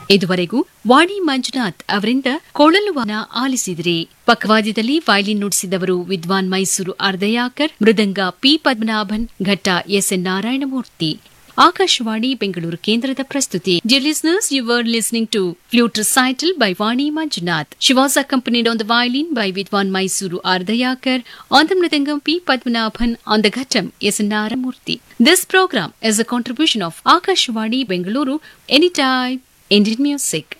ಇದುವರೆಗೂ ವಾಣಿ ಮಂಜುನಾಥ್ ಅವರಿಂದ ಕೊಳಲುವಾನ ಆಲಿಸಿದಿರಿ ಪಕ್ಕವಾದ್ಯದಲ್ಲಿ ವೈಲಿನ್ ನುಡಿಸಿದವರು ವಿದ್ವಾನ್ ಮೈಸೂರು ಅರ್ಧಯಾಕರ್ ಮೃದಂಗ ಪಿ ಪದ್ಮನಾಭನ್ ಘಟ್ಟ ಎಸ್ಎನ್ ನಾರಾಯಣಮೂರ್ತಿ ಆಕಾಶವಾಣಿ ಬೆಂಗಳೂರು ಕೇಂದ್ರದ ಪ್ರಸ್ತುತಿ Dear listeners, you were listening to Flute Recital by Vani Manjunath. She was accompanied on the violin by Vidwan Mysuru Ardayakar, on the Mridangam P. Padmanabhan, on the Ghattam S. Naramurthy. This program is a contribution of Akashwani Bengaluru, Anytime, Indian Music.